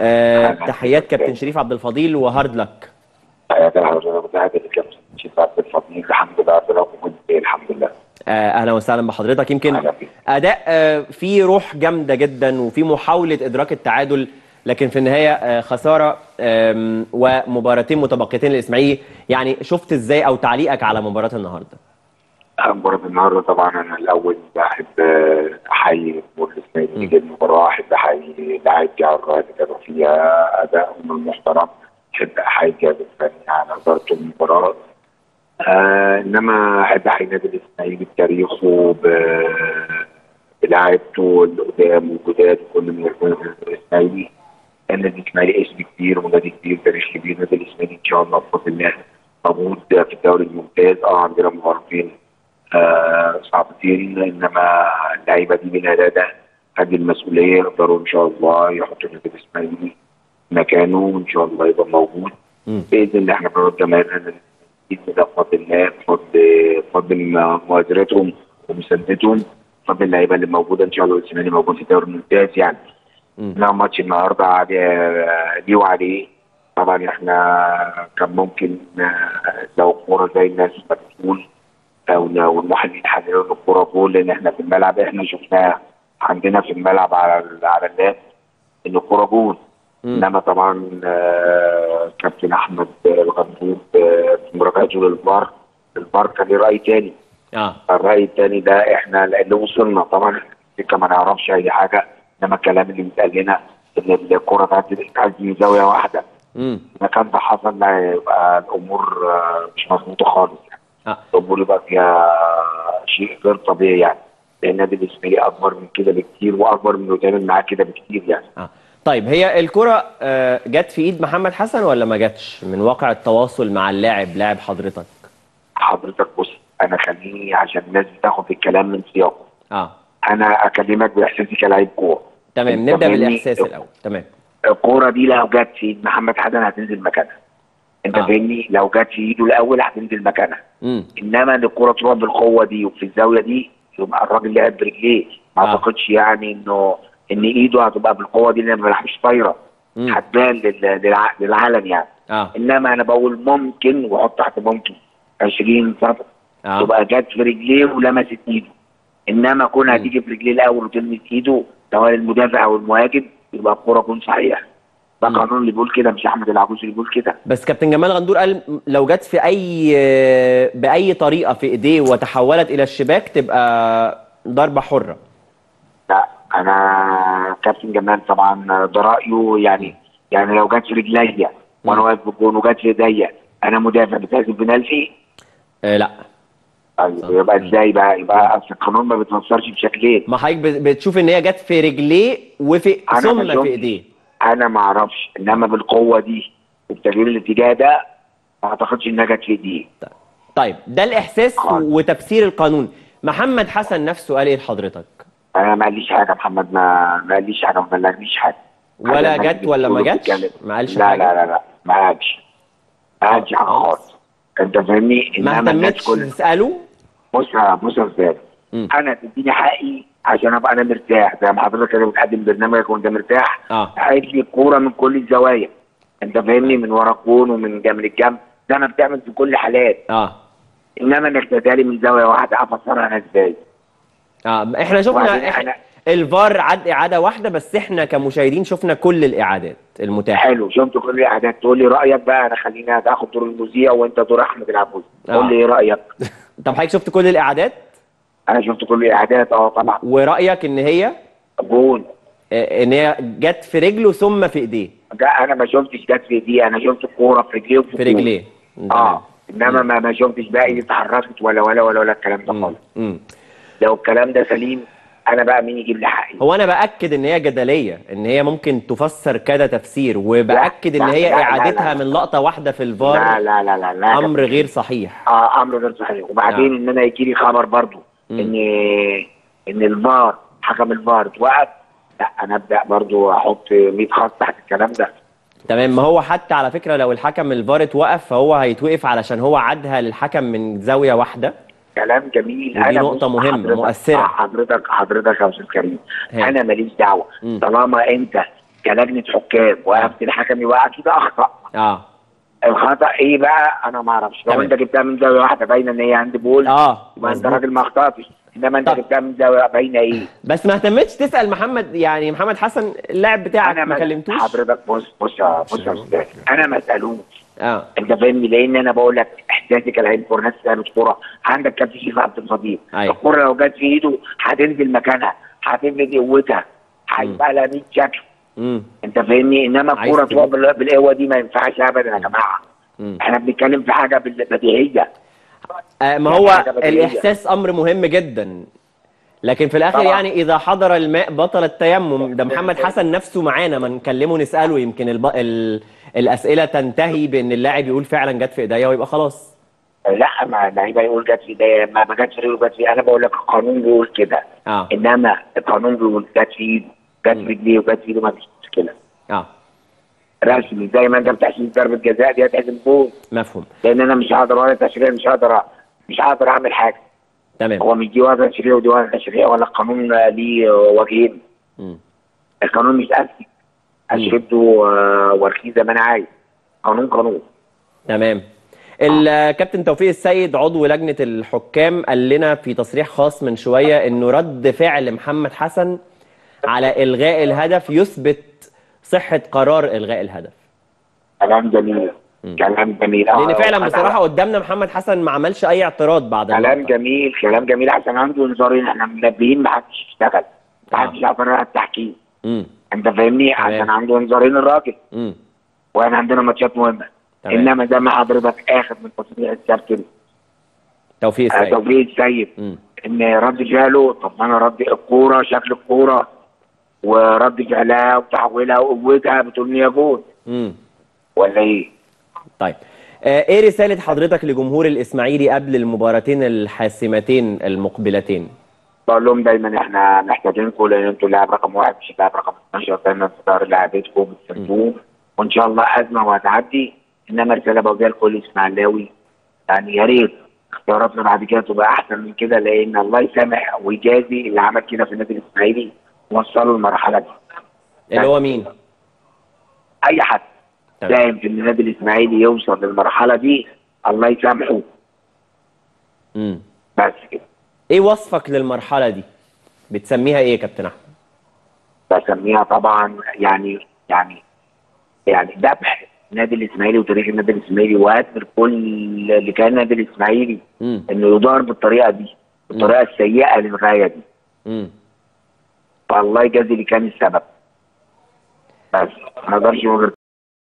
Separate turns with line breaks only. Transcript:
آه
أهلا.
تحيات كابتن شريف عبد الفضيل وهارد لك
حياك الحضرتك مساعد الكابتن شريف عبد الفضيل الحمد لله رب العالمين الحمد لله
آه اهلا وسهلا بحضرتك يمكن
أهلا بيك.
اداء آه في روح جامده جدا وفي محاوله ادراك التعادل لكن في النهايه آه خساره آم، ومباراتين متبقيتين للاسماعيلي يعني شفت ازاي او تعليقك على مباراه النهارده
مباراة النهارده طبعا انا الاول بحب آه، احيي جمهور الاسماعيلي جدا المباراه احب احيي لاعبي على الرايه اللي كانوا فيها ادائهم المحترم احب احيي الجهاز الفني على اداره المباراه آه انما احب احيي النادي الاسماعيلي بتاريخه ب- بلاعيبته القدام والجداد وكل من يكون الاسماعيلي النادي الاسماعيلي اسم كبير ونادي كبير تاريخ كبير النادي الاسماعيلي ان شاء الله بفضل الله موجود في الدوري الممتاز اه عندنا مباراتين آه صعبتين انما اللعيبه دي بالاداء ده قد المسؤوليه يقدروا ان شاء الله يحطوا النادي الاسماعيلي مكانه وان شاء الله يبقى موجود
مم.
باذن الله احنا بنرد جماهيرنا باذن الله بفضل الله بفضل بفضل مؤازرتهم ومساندتهم بفضل اللعيبه اللي موجوده ان شاء الله الاسماعيلي موجود في الدوري الممتاز يعني
مم.
لا ماتش النهارده عليه ليه وعليه طبعا احنا كان ممكن آه، لو الكوره زي الناس ما بتقول او لو المحللين حللوا ان الكوره جول لان احنا في الملعب احنا شفناها عندنا في الملعب على ال- على اللاب ان الكوره جول
مم.
انما طبعا آه، كابتن احمد الغندور آه، في مراجعته للفار الفار كان ليه راي تاني
اه
الراي التاني ده احنا اللي وصلنا طبعا إحنا ما نعرفش اي حاجه انما الكلام اللي بيتقال لنا ان الكوره تعدي تعدي من زاويه واحده
امم
اذا كان ده حصل لا يبقى الامور آه، مش مظبوطه خالص يعني
اه
الامور يبقى فيها شيء غير طبيعي يعني لان النادي الاسماعيلي اكبر من كده بكتير واكبر من اللي بيتعمل معاه كده بكتير يعني
اه طيب هي الكرة آه، جت في ايد محمد حسن ولا ما جاتش من واقع التواصل مع اللاعب لاعب حضرتك
حضرتك بص انا خليني عشان الناس بتاخد الكلام من سياقه
اه
انا اكلمك باحساسي كلاعب كوره
تمام
أنت
نبدا
فاهمني؟
بالاحساس الاول تمام
الكوره دي لو جت في ايد محمد حسن هتنزل مكانها انت
آه.
فاهمني لو جت في ايده الاول هتنزل مكانها
امم
انما ان الكوره تروح بالقوه دي وفي الزاويه دي يبقى الراجل لعب برجليه ما
آه.
اعتقدش يعني انه ان ايده هتبقى بالقوه دي لان ما بيلعبش طايره
مم.
هتبان لل- للع- للعالم يعني
اه
انما انا بقول ممكن واحط تحت ممكن 20 سنه
اه
تبقى جت في رجليه ولمست ايده انما كونها
مم.
تيجي في رجليه الاول وتلمس ايده سواء المدافع او المهاجم يبقى الكوره تكون صحيحه ده
مم.
قانون اللي بيقول كده مش احمد العجوز اللي بيقول كده
بس كابتن جمال غندور قال لو جت في اي باي طريقه في ايديه وتحولت الى الشباك تبقى ضربه حره
لا انا كابتن جمال طبعا ده رايه يعني يعني لو جت في رجليا وانا
مم.
واقف في الجون وجت في ايديا انا مدافع بتحسب بنالتي
آه لا
طيب يبقى ازاي بقى يبقى اصل القانون ما بيتفسرش بشكلين
ما حضرتك بت- بتشوف ان هي جت في رجليه وفي
أنا
ثم
ما
في
شفتش.
ايديه
انا ما اعرفش انما بالقوه دي وبتغيير الاتجاه ده ما اعتقدش انها جت في ايديه
طيب ده الاحساس
خالص.
وتفسير القانون محمد حسن نفسه قال ايه لحضرتك
انا ما قاليش حاجه محمد ما ما قاليش حاجه ما بلغنيش حاجه
ولا
أنا
جت ولا ما
بتقوله
جتش
بتتكلم.
ما قالش
لا
حاجه
لا لا لا ما قالش ما قالش حاجه خالص انت فاهمني
ما
انما الناس
اهتمتش
كل
تساله
بص يا بص يا استاذ
مم.
انا تديني حقي عشان ابقى انا مرتاح زي ما حضرتك كده بتقدم برنامجك وانت مرتاح
اه
عايز لي الكوره من كل الزوايا انت فاهمني من ورا الجون ومن جنب الجنب زي ما بتعمل في كل الحالات
اه
انما انك تدالي من زاويه واحده افسرها انا ازاي
اه احنا شفنا
وبعدين
إحنا
أنا-
الفار عد اعاده واحده بس احنا كمشاهدين شفنا كل الاعادات المتاحه
حلو شفت كل الاعداد تقول لي رايك بقى انا خليني تاخد دور المذيع وانت دور احمد العبوس
آه.
قول لي ايه رايك
طب حضرتك شفت كل الاعادات
انا شفت كل الاعداد اه طبعا
ورايك ان هي
جون
آه، ان هي جت في رجله ثم في ايديه
ده انا ما شفتش جت في ايديه انا شفت الكوره في رجليه وفي
في
الجون.
رجليه
اه انما ما ما شفتش بقى ايدي اتحركت ولا ولا ولا ولا الكلام ده
مم.
خالص
مم.
لو الكلام ده سليم انا بقى مين يجيب لي حقي
هو انا باكد ان هي جدليه ان هي ممكن تفسر كذا تفسير وباكد ان
لا،
هي
لا، لا،
اعادتها
لا.
من لقطه واحده في
لا
الفار
لا لا لا لا
امر غير صحيح
اه امر غير صحيح وبعدين
آه.
ان انا يجي لي خبر برضو
مم.
ان ان الفار حكم الفار اتوقف لا انا ابدا برضو احط 100 خط تحت الكلام ده
تمام ما هو حتى على فكره لو الحكم الفار اتوقف فهو هيتوقف علشان هو عادها للحكم من زاويه واحده
كلام جميل
ودي
انا
نقطة
بص
مهمة،
حضرتك-
مؤثرة.
حضرتك حضرتك يا استاذ كريم
هي.
انا ماليش دعوه
مم.
طالما انت كلجنه حكام وقفت الحكم يبقى اكيد اخطا
اه
الخطا ايه بقى انا ما اعرفش لو
تمام.
انت جبتها من زاويه واحده باينه ان هي هاند بول
اه
يبقى انت
مظبوط.
راجل ما اخطاتش انما انت
طب.
جبتها من زاويه باينه ايه
بس ما اهتمتش تسال محمد يعني محمد حسن اللاعب بتاعك ما كلمتوش
حضرتك بص بص يا بص يا استاذ انا ما اسالوش
اه
انت فاهمني لان انا بقول لك احساسي كلاعب كوره ناس لعبت كوره عندك كابتن شريف عبد الفضيل
أيوة.
الكوره لو جت في ايده هتنزل مكانها هتنزل قوتها هيبقى لها 100 شكل
امم
انت فاهمني انما
عايز
الكوره
تجيب.
تروح بال- بالقوه دي ما ينفعش ابدا يا جماعه
مم.
احنا بنتكلم في حاجه بال- بديهيه
آه ما
يعني
هو
حاجة بديهية.
الاحساس امر مهم جدا لكن في الاخر
طبعا.
يعني اذا حضر الماء بطل التيمم ده محمد حسن نفسه معانا ما نكلمه نساله يمكن الب... ال... الاسئله تنتهي بان اللاعب يقول فعلا جت في ايديا ويبقى خلاص
لا ما اللعيبه يقول جت في ايديا ما ما جاتش في ايده جت في انا بقول لك القانون بيقول كده
اه
انما القانون بيقول جت في ايده جت في رجليه وجت في ايده ما فيش مشكله
اه
رسمي زي ما انت بتحسب ضربه جزاء دي هتحسب جول
مفهوم
لان انا مش هقدر ولا تشريع مش هقدر مش هقدر اعمل حاجه
تمام
هو مش دي وضع تشريع ودي وضع تشريع ولا القانون آه، ليه آه، وجهين
مم.
القانون مش اسلك اشده آه، وارخيه زي ما انا عايز قانون قانون
تمام الكابتن توفيق السيد عضو لجنة الحكام قال لنا في تصريح خاص من شوية انه رد فعل محمد حسن على الغاء الهدف يثبت صحة قرار الغاء الهدف
كلام جميل كلام جميل آه،
لان فعلا
وخد
بصراحة
على-
قدامنا محمد حسن ما عملش اي اعتراض بعد
كلام
اللقطة.
جميل كلام جميل عشان عنده نظرين احنا منبهين ما حدش يشتغل ما حدش يعترض على التحكيم
امم
انت فاهمني عشان عنده نظرين الراجل
امم
واحنا عندنا ماتشات مهمه
تمام.
انما زي ما حضرتك اخر من تصريح الكابتن
توفيق
آه،
السيد
توفيق السيد
امم
ان رد فعله طب ما انا رد الكوره شكل الكوره ورد فعلها وتحويلها وقوتها بتقول ان هي جول
امم
ولا ايه؟
طيب آه، ايه رسالة حضرتك لجمهور الاسماعيلي قبل المباراتين الحاسمتين المقبلتين
بقول لهم دايما احنا محتاجينكم لان انتوا اللاعب رقم واحد مش اللاعب رقم 12 دايما في ظهر لعبتكم بتساندوه وان شاء الله ازمه وهتعدي انما رساله بوجهها لكل اسماعيلاوي يعني يا ريت اختياراتنا بعد كده تبقى احسن من كده لان الله يسامح ويجازي اللي عمل كده في النادي الاسماعيلي وصلوا المرحله دي
اللي هو مين
اي حد
تمام.
ساهم في ان النادي الاسماعيلي يوصل للمرحله دي الله يسامحه
امم
بس كده
ايه وصفك للمرحلة دي بتسميها ايه يا كابتن احمد
بسميها طبعا يعني يعني يعني ذبح النادي الاسماعيلي وتاريخ النادي الاسماعيلي وهدم كل اللي كان النادي الاسماعيلي
امم
انه يدار بالطريقه دي بالطريقه السيئه للغايه دي
امم
فالله يجازي اللي كان السبب بس ما اقدرش أقول غير